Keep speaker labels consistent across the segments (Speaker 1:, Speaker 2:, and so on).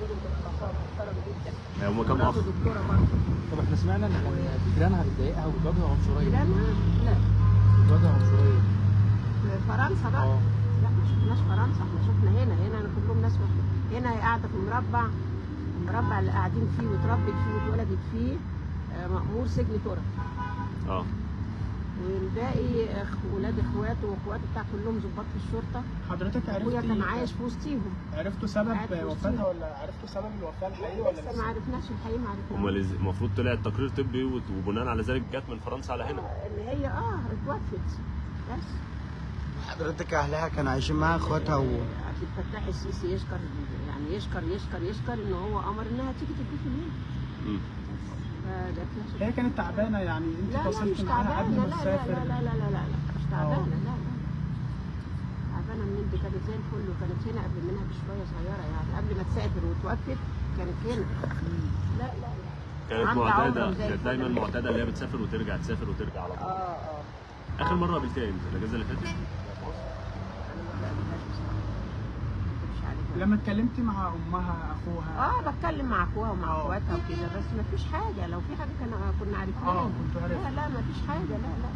Speaker 1: زوجهم دكتور محترم جدا
Speaker 2: هم كام
Speaker 1: مراته
Speaker 2: اخ؟
Speaker 1: دكتوره برضه
Speaker 3: طب احنا سمعنا ان كان في جيرانها بتضايقها وبتواجهها عنصريه
Speaker 1: جيرانها لا
Speaker 3: بتواجهها عنصريه
Speaker 1: في فرنسا بقى
Speaker 3: اه
Speaker 1: لا ما شفناش فرنسا احنا شفنا هنا هنا انا كلهم ناس مخ- هنا هي قاعده في مربع المربع اللي قاعدين فيه واتربت فيه واتولدت فيه آه، مأمور سجن ترى
Speaker 2: اه
Speaker 1: والباقي أخ- ولاد اخواته واخواته بتاع كلهم ضباط في الشرطه
Speaker 4: حضرتك
Speaker 1: ابويا كان عايش
Speaker 4: عرفتي
Speaker 1: في وسطيهم
Speaker 4: عرفتوا سبب
Speaker 1: عارف
Speaker 4: وفاتها ولا عرفتوا سبب الوفاه الحقيقي ولا
Speaker 1: لسه
Speaker 4: لسه؟
Speaker 1: ما عرفناش الحقيقه ما
Speaker 2: هم
Speaker 1: عرفناش
Speaker 2: المفروض طلع تقرير طبي وت- وبناء على ذلك جت من فرنسا على هنا
Speaker 1: ان هي اه اتوفت بس
Speaker 5: حضرتك اهلها كانوا عايشين معاها اخواتها و...
Speaker 1: عبد الفتاح السيسي يشكر يعني يشكر يشكر يشكر ان هو امر انها تيجي تدفن هنا
Speaker 2: مم.
Speaker 1: فجات لها
Speaker 4: هي كانت تعبانه يعني
Speaker 1: لا
Speaker 4: انت
Speaker 1: لا
Speaker 4: تواصلت
Speaker 1: مش
Speaker 4: معاها قبل
Speaker 1: تعبانه
Speaker 4: ما
Speaker 1: لا لا
Speaker 4: تسافر
Speaker 1: لا لا لا لا لا مش تعبانه
Speaker 4: آه.
Speaker 1: لا لا تعبانه منين دي كانت زي الفل وكانت هنا قبل منها بشويه صغيره يعني قبل ما تسافر وتوفت كانت هنا لا لا لا
Speaker 2: كانت
Speaker 1: عندها
Speaker 2: معتاده
Speaker 1: عمر زي
Speaker 2: كانت
Speaker 1: الفل.
Speaker 2: دايما معتاده اللي هي بتسافر وترجع تسافر وترجع على
Speaker 1: اه
Speaker 2: طول
Speaker 1: اه
Speaker 2: اخر مره قابلتها امتى الاجازه اللي فاتت
Speaker 1: انا ما بقابلهاش بصراحه ما اكذبش عليك
Speaker 4: لما اتكلمتي مع امها اخوها
Speaker 1: اه بتكلم مع اخوها ومع
Speaker 4: آه.
Speaker 1: اخواتها وكده بس ما فيش حاجه لو في حاجه كان كنا عارفينها
Speaker 4: اه كنت عارف
Speaker 1: لا لا ما فيش حاجه لا لا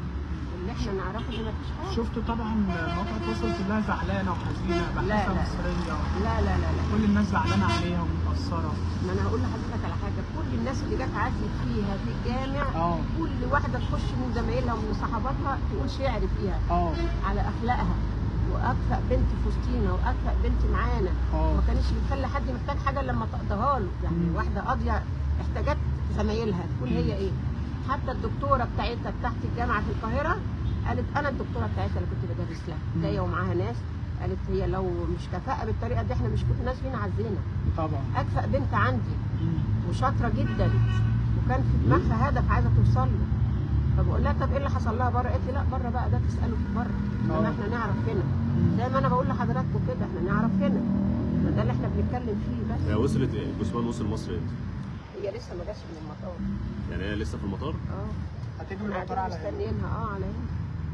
Speaker 1: اللي احنا نعرفه ان ما فيش حاجه
Speaker 4: شفت طبعا مواقع التواصل كلها زعلانه وحزينه
Speaker 1: لا،
Speaker 4: بحثها
Speaker 1: لا.
Speaker 4: مصريه
Speaker 1: لا لا لا لا
Speaker 4: كل الناس زعلانه عليها ومتاثره
Speaker 1: ما انا هقول لحضرتك على حاجه كل الناس اللي جت عدت فيها في الجامع
Speaker 4: اه
Speaker 1: كل واحده تخش من زمايلها ومن صحباتها تقول شعر فيها
Speaker 4: اه
Speaker 1: على اخلاقها واكفأ بنت في وسطينا واكفأ بنت معانا
Speaker 4: اه
Speaker 1: ما كانش بتخلي حد محتاج حاجه إلا لما تقضيها له يعني
Speaker 4: مم.
Speaker 1: واحده قاضيه احتاجت زمايلها تقول هي ايه حتى الدكتوره بتاعتها بتاعت الجامعه في القاهره قالت انا الدكتوره بتاعتها اللي كنت بدرس لها
Speaker 4: مم.
Speaker 1: جايه ومعاها ناس قالت هي لو مش كفاءه بالطريقه دي احنا مش كنا ناس فينا عزينا
Speaker 4: طبعا
Speaker 1: اكفأ بنت عندي
Speaker 4: مم.
Speaker 1: وشاطره جدا وكان في دماغها هدف عايزه توصل له فبقول لها طب ايه اللي حصل لها بره قالت لي لا بره بقى ده تساله في بره انما
Speaker 4: آه.
Speaker 1: احنا نعرف هنا زي ما انا بقول لحضراتكم كده احنا نعرف هنا ما ده اللي احنا بنتكلم فيه بس
Speaker 2: هي وصلت ايه جثمان وصل مصر امتى
Speaker 1: هي لسه ما جاتش من المطار
Speaker 2: يعني هي لسه في المطار
Speaker 1: اه
Speaker 4: هتيجي من
Speaker 1: قاعدين
Speaker 4: المطار على هنا
Speaker 1: مستنيينها اه على هنا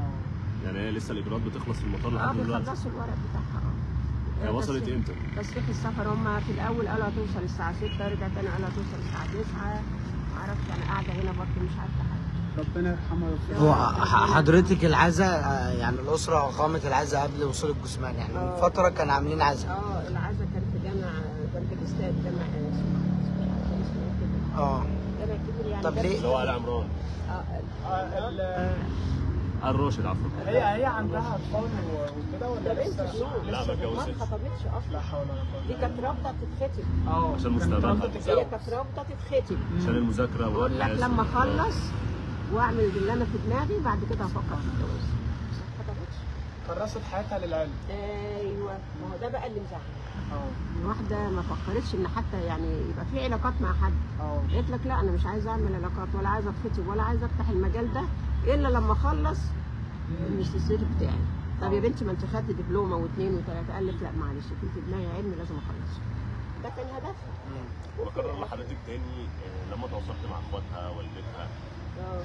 Speaker 4: اه
Speaker 2: يعني هي لسه الاجراءات بتخلص في المطار
Speaker 1: اه
Speaker 2: لحد دلوقتي
Speaker 1: بيخلصوا الورق بتاعها اه
Speaker 2: هي وصلت
Speaker 1: تصريح-
Speaker 2: امتى
Speaker 1: تصريح السفر هم في الاول قالوا هتوصل الساعه 6 رجع تاني قالوا هتوصل الساعه 9 ما اعرفش انا قاعده هنا برضه مش عارفه حاجه
Speaker 4: ربنا يرحمها ويغفر
Speaker 5: هو
Speaker 4: لها.
Speaker 5: ح- حضرتك العزاء آه، يعني الاسره قامت العزاء قبل وصول الجثمان يعني من
Speaker 1: آه.
Speaker 5: فتره كانوا عاملين عزاء
Speaker 1: اه العزا كان في جامع جنب الاستاد جامع آه، اسمه إيه كده.
Speaker 5: اه
Speaker 1: جامع كبير يعني
Speaker 5: طب
Speaker 1: جنب-
Speaker 5: ليه؟
Speaker 2: اللي هو علي عمران
Speaker 1: اه
Speaker 4: آه، ال-
Speaker 2: الراشد عفوا
Speaker 4: هي هي عندها اطفال و- وكده
Speaker 1: ده
Speaker 4: ولا
Speaker 1: بنت
Speaker 4: لسه؟
Speaker 1: النور
Speaker 2: لا، ما
Speaker 1: لسه
Speaker 2: اتجوزتش.
Speaker 1: ما اتخطبتش
Speaker 4: لا
Speaker 1: اصلا
Speaker 4: حول ولا قوه
Speaker 1: دي كانت رافضه تتختم
Speaker 4: اه
Speaker 2: عشان
Speaker 4: كانت
Speaker 2: مستقبلها.
Speaker 4: رافضة
Speaker 1: هي
Speaker 4: تتجوز.
Speaker 1: كانت رافضه تتختم
Speaker 2: عشان المذاكره
Speaker 1: بقول لك
Speaker 2: والحياة.
Speaker 1: لما اخلص واعمل اللي انا في دماغي بعد كده هفكر في الجواز ما اتخطبتش
Speaker 4: كرست حياتها للعلم
Speaker 1: ايوه ما هو ده بقى اللي مزعل
Speaker 4: اه
Speaker 1: الواحده ما فكرتش ان حتى يعني يبقى في علاقات مع حد
Speaker 4: اه
Speaker 1: قلت لك لا انا مش عايزه اعمل علاقات ولا عايزه اتخطب ولا عايزه افتح المجال ده الا لما اخلص الماجستير بتاعي طب يا بنتي ما انت خدت دبلومه واثنين وثلاثه قال لك لا معلش في في دماغي علم لازم اخلص ده كان هدفها
Speaker 2: بكرر لحضرتك تاني آه، لما تواصلت مع اخواتها والدتها
Speaker 1: اه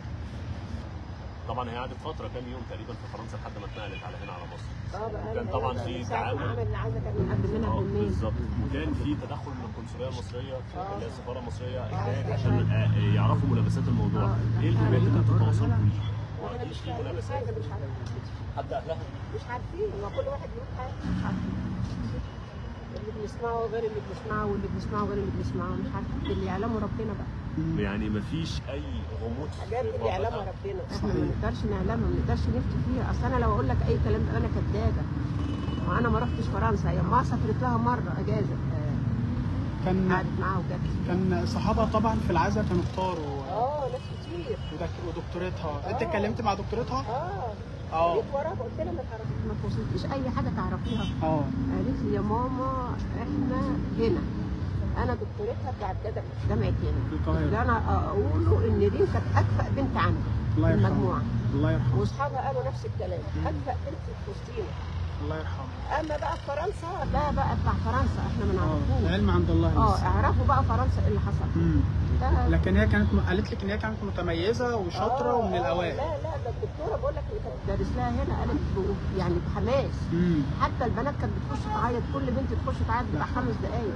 Speaker 2: طبعا هي قعدت فتره كام يوم تقريبا في فرنسا لحد ما اتنقلت على هنا على مصر
Speaker 1: اه بقى
Speaker 2: وكان
Speaker 1: أنا-
Speaker 2: طبعا
Speaker 1: أنا
Speaker 2: في
Speaker 1: من ساعة ما
Speaker 2: تعامل
Speaker 1: عمل العزا كان من قبل منها
Speaker 2: اه
Speaker 1: بيومين
Speaker 2: بالظبط وكان في تدخل من القنصليه المصريه
Speaker 1: آه.
Speaker 2: اللي هي السفاره المصريه
Speaker 1: آه.
Speaker 2: هناك عشان آه، يعرفوا ملابسات الموضوع
Speaker 1: آه.
Speaker 2: ايه الكميات اللي انتوا تواصلتوا ليه؟ ما
Speaker 1: واحنا
Speaker 2: قلتليش
Speaker 1: مش
Speaker 2: في
Speaker 1: فاهمين
Speaker 2: ملابسات
Speaker 1: حاجه مش عارفين
Speaker 2: حد اهلها
Speaker 1: مش عارفين هو كل واحد بيقول حاجه مش عارفين اللي بنسمعه غير اللي بنسمعه واللي بنسمعه غير اللي بنسمعه مش عارفين اللي يعلمه ربنا بقى
Speaker 2: يعني مفيش اي غموض في
Speaker 1: حاجات اللي يعلمها
Speaker 2: موضوعها.
Speaker 1: ربنا احنا ما نقدرش نعلمها ما نقدرش نفتي فيها اصل انا لو اقول لك اي كلام ده انا كدابه وانا ما رحتش فرنسا هي ما سافرت لها مره اجازه آه،
Speaker 4: كان
Speaker 1: قعدت معاها وجت
Speaker 4: كان صحابها طبعا في العزاء كانوا كتار و...
Speaker 1: اه ناس كتير
Speaker 4: ودك- ودكتورتها انت
Speaker 1: آه.
Speaker 4: اتكلمت مع دكتورتها؟
Speaker 1: اه
Speaker 4: اه
Speaker 1: جيت وراها قلت لها ما تعرفيش ما توصلتيش اي حاجه تعرفيها
Speaker 4: اه
Speaker 1: قالت لي يا ماما احنا هنا انا دكتورتها بتاعت جامعه جامعه
Speaker 4: في
Speaker 1: هنا
Speaker 4: القاهرة.
Speaker 1: اللي انا اقوله ان دي كانت اكفأ بنت عندي
Speaker 4: الله
Speaker 1: في
Speaker 4: يرحمه
Speaker 1: المجموعه
Speaker 4: الله يرحمه
Speaker 1: واصحابها قالوا نفس الكلام اكفأ بنت في وسطينا
Speaker 4: الله يرحمه
Speaker 1: اما بقى في فرنسا ده بقى بتاع فرنسا احنا ما
Speaker 4: اه
Speaker 1: نعرفوش
Speaker 4: العلم عند الله
Speaker 1: اه
Speaker 4: لسه.
Speaker 1: اعرفوا بقى فرنسا ايه اللي حصل
Speaker 4: مم.
Speaker 1: ده
Speaker 4: لكن هي كانت قالت لك ان هي كانت متميزه وشاطره
Speaker 1: آه،
Speaker 4: ومن
Speaker 1: آه،
Speaker 4: الاوائل
Speaker 1: لا لا ده الدكتوره بقول لك اللي كانت دارس لها هنا قالت ب- يعني بحماس
Speaker 4: امم
Speaker 1: حتى البنات كانت بتخش تعيط كل بنت تخش تعيط بتاع خمس دقايق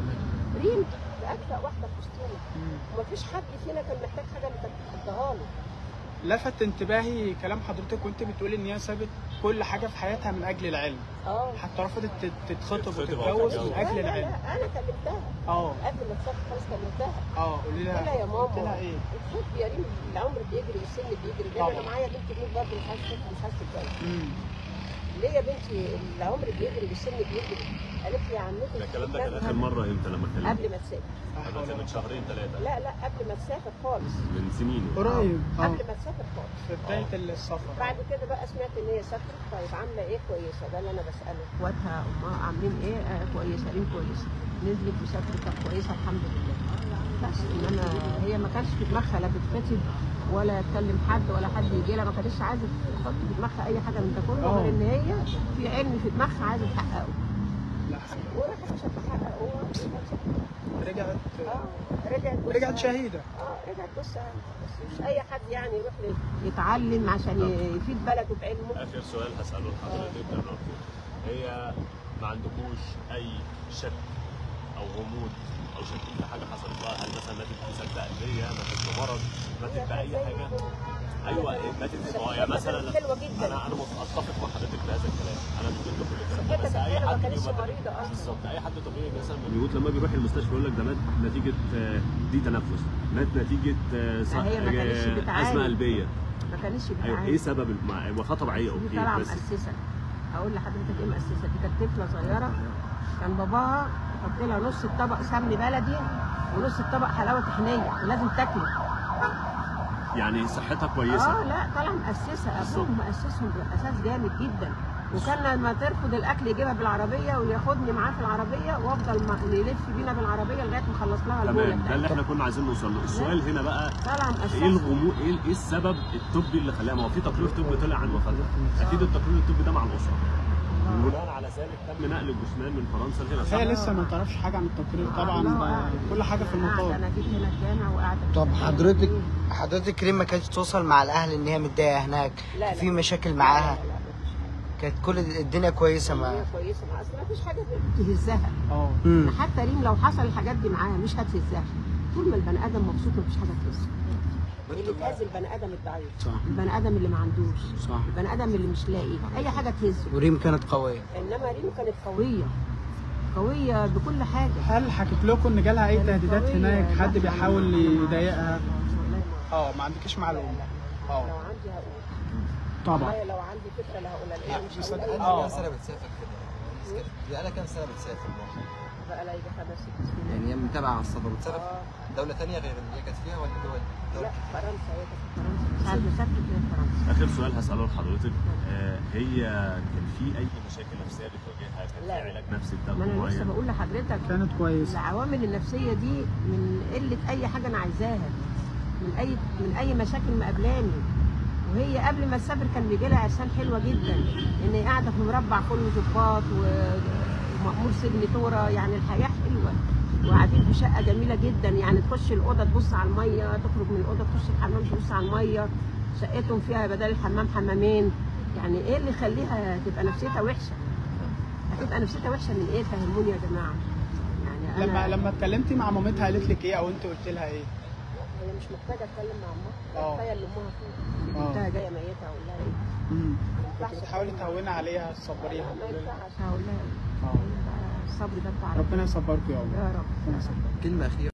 Speaker 1: ريم ده اكفأ واحده في وسطنا
Speaker 4: مم.
Speaker 1: ومفيش حد فينا كان محتاج حاجه اللي كانت بتحطها له
Speaker 4: لفت انتباهي كلام حضرتك وانت بتقولي ان هي سابت كل حاجه في حياتها من اجل العلم
Speaker 1: اه
Speaker 4: حتى رفضت تت- تتخطب
Speaker 2: تتخطب أو
Speaker 4: وتتجوز
Speaker 2: تتجوز.
Speaker 4: من
Speaker 1: لا
Speaker 4: اجل
Speaker 1: لا
Speaker 4: العلم
Speaker 1: لا انا كلمتها
Speaker 4: اه
Speaker 1: قبل ما تسافر خلاص كلمتها
Speaker 4: اه قولي
Speaker 1: قلت لها
Speaker 4: لها
Speaker 1: يا ماما
Speaker 4: قلت لها ايه
Speaker 1: الخط يا ريم العمر بيجري والسن بيجري ليه
Speaker 4: طبعا.
Speaker 1: انا معايا بنت بنت برضه مش عايزه تخطب مش عايزه تتجوز
Speaker 4: مم.
Speaker 1: ليه يا بنتي العمر بيجري والسن بيجري قالت لي يا عمتي
Speaker 2: ده الكلام ده كان
Speaker 1: أنت
Speaker 2: اخر مره امتى لما كلمت؟
Speaker 1: قبل ما تسافر
Speaker 2: ده كان من شهرين ثلاثه
Speaker 1: لا لا قبل ما تسافر خالص
Speaker 2: من سنين
Speaker 4: قريب اه
Speaker 1: قبل ما تسافر خالص
Speaker 4: في بدايه السفر
Speaker 1: بعد كده بقى سمعت ان هي سافرت طيب عامله ايه كويسه ده اللي انا بساله اخواتها امها عاملين ايه آه كويسه ريم كويسه نزلت وسافرت طب كويسه الحمد لله بس انما هي ما كانش في دماغها لا بتخطب ولا تكلم حد ولا حد يجي لها ما كانتش عايزه تحط في دماغها اي حاجه من ده كله
Speaker 4: آه.
Speaker 1: غير ان هي في علم في دماغها عايزه تحققه
Speaker 4: لا
Speaker 1: وراحت عشان تحققه
Speaker 4: رجعت
Speaker 1: اه رجعت بص-
Speaker 4: رجعت شهيده
Speaker 1: اه رجعت بص بس مش اي حد يعني يروح يتعلم عشان يفيد بلده بعلمه
Speaker 2: اخر سؤال هساله لحضرتك يا دكتور. هي ما عندكوش اي شك او غموض او شك في حاجه حصلت لها هل مثلا ماتت بسكته قلبيه ماتت بمرض ماتت باي حاجه ايوه إيه، ماتت اه يعني مثلا
Speaker 1: حلوة جدا.
Speaker 2: انا انا مت- اتفق مع حضرتك في هذا الكلام انا مش ضد كل الكلام ده
Speaker 1: صحتها
Speaker 2: بس اي
Speaker 1: كانت حلوة،
Speaker 2: حد
Speaker 1: ما كانتش
Speaker 2: بيبقى-
Speaker 1: مريضة أصلا.
Speaker 2: بالظبط اي حد طبيعي مثلا بيموت لما بيروح المستشفى يقول لك ده مات نتيجه آه، دي تنفس مات نتيجه آه،
Speaker 1: ما هي ما كانتش
Speaker 2: آه،
Speaker 1: بتعاني.
Speaker 2: ازمه قلبيه
Speaker 1: ما كانش
Speaker 2: ايوه
Speaker 1: بتعاني
Speaker 2: ايه سبب الم- وفاه طبيعيه
Speaker 1: دي
Speaker 2: اوكي
Speaker 1: طالعه
Speaker 2: بس
Speaker 1: مؤسسه اقول لحضرتك ايه مؤسسه دي كانت طفله صغيره كان باباها يحط لها نص الطبق سمن بلدي ونص الطبق حلاوه طحينيه ولازم تاكله
Speaker 2: يعني صحتها كويسه
Speaker 1: اه لا طالعه مؤسسه ابوهم مؤسسهم باساس جامد جدا وكان لما ترفض الاكل يجيبها بالعربيه وياخدني معاه في العربيه وافضل ما- نلف بينا بالعربيه لغايه ما اخلص لها البوله
Speaker 2: تمام ده اللي
Speaker 1: بتاعتها
Speaker 2: احنا كنا عايزين نوصل له السؤال هنا بقى
Speaker 1: طالعه مؤسسه
Speaker 2: ايه الغموض ايه ايه السبب الطبي اللي خلاها ما هو في تقرير طبي طلع عن وفاتها اكيد التقرير الطبي ده مع الاسره بناء على ذلك تم نقل الجثمان من فرنسا لهنا صح؟
Speaker 4: هي لسه ما تعرفش حاجه عن التقرير طبعا
Speaker 1: الله
Speaker 4: ده
Speaker 1: أعلم.
Speaker 4: كل حاجه في
Speaker 1: أنا قاعدة-
Speaker 4: المطار
Speaker 1: انا جيت هنا الجامع وقاعده
Speaker 5: طب حضرتك حضرتك ريم ما كانتش توصل مع الاهل ان هي متضايقه هناك
Speaker 1: لا، لا.
Speaker 5: في مشاكل معاها
Speaker 1: لا، لا، لا، مفيش.
Speaker 5: كانت كل الدنيا كويسه
Speaker 1: هي
Speaker 5: معاها
Speaker 1: كويسه مع اصل مفيش حاجه تهزها
Speaker 4: اه
Speaker 5: امم
Speaker 1: حتى ريم لو حصل الحاجات دي معاها مش هتهزها طول ما البني ادم مبسوط مفيش حاجه تهزه اللي تهز البني ادم الضعيف
Speaker 5: صح
Speaker 1: البني ادم اللي ما عندوش
Speaker 5: صح
Speaker 1: البني ادم اللي مش لاقي اي حاجه تهزه
Speaker 5: وريم كانت قويه
Speaker 1: انما ريم كانت قويه قويه بكل حاجه
Speaker 4: هل حكيت لكم ان جالها اي
Speaker 1: كانت
Speaker 4: تهديدات
Speaker 1: قوية.
Speaker 4: هناك حد
Speaker 1: لا،
Speaker 4: بيحاول
Speaker 1: أنا ما-
Speaker 4: يضايقها
Speaker 1: والله ما-
Speaker 4: اه ما عندكيش معلومه
Speaker 1: لو
Speaker 4: اه
Speaker 1: عندي هقول
Speaker 4: طبعا
Speaker 1: والله لو عندي فكره لا هقولها لان مش
Speaker 4: مصدق-
Speaker 1: هقول أي
Speaker 4: آه.
Speaker 1: حاجة.
Speaker 6: سنه بتسافر كده بقالها كام سنه بتسافر
Speaker 1: بقى لها يجي خمس ست سنين
Speaker 6: يعني هي متابعه على الصدى بتسافر
Speaker 1: اه
Speaker 6: دوله ثانيه غير اللي هي كانت فيها ولا دول
Speaker 1: لا
Speaker 6: دول
Speaker 1: فرنسا هي كانت في فرنسا ساعة ما سافرت كانت فرنسا
Speaker 2: اخر سؤال هساله لحضرتك آه هي كان في اي مشاكل نفسيه بتواجهها كان في
Speaker 1: لا.
Speaker 2: علاج نفسي
Speaker 1: ما
Speaker 2: بتاخده
Speaker 1: انا لسه
Speaker 2: معين
Speaker 1: بقول لحضرتك
Speaker 4: كانت كويسه
Speaker 1: العوامل النفسيه دي من قله اي حاجه انا عايزاها من اي من اي مشاكل مقابلاني وهي قبل ما تسافر كان بيجي لها عرسان حلوه جدا ان هي قاعده في مربع كله ظباط و- ومأمور سجن تورا يعني الحياه حلوه وقاعدين في شقه جميله جدا يعني تخش الاوضه تبص على الميه تخرج من الاوضه تخش الحمام تبص على الميه شقتهم فيها بدل الحمام حمامين يعني ايه اللي يخليها تبقى نفسيتها وحشه هتبقى نفسيتها وحشه من ايه فهموني يا جماعه يعني
Speaker 4: لما
Speaker 1: انا
Speaker 4: لما اتكلمتي مع مامتها قالت لك ايه او انت قلت لها ايه
Speaker 1: هي مش محتاجه اتكلم مع امها
Speaker 4: آه.
Speaker 1: كفايه اللي امها فيه
Speaker 4: آه.
Speaker 1: بنتها جايه ميته اقول لها ايه
Speaker 4: امم
Speaker 1: ما ينفعش
Speaker 4: كنت بتحاولي تهوني عليها تصبريها
Speaker 1: ما
Speaker 4: تقولي لها
Speaker 1: ينفعش هقول لها ايه
Speaker 4: اه
Speaker 1: الصبر ده بتاع
Speaker 4: ربنا يصبركم يا رب
Speaker 1: يا رب
Speaker 4: ربنا يصبرك
Speaker 6: كلمه اخيره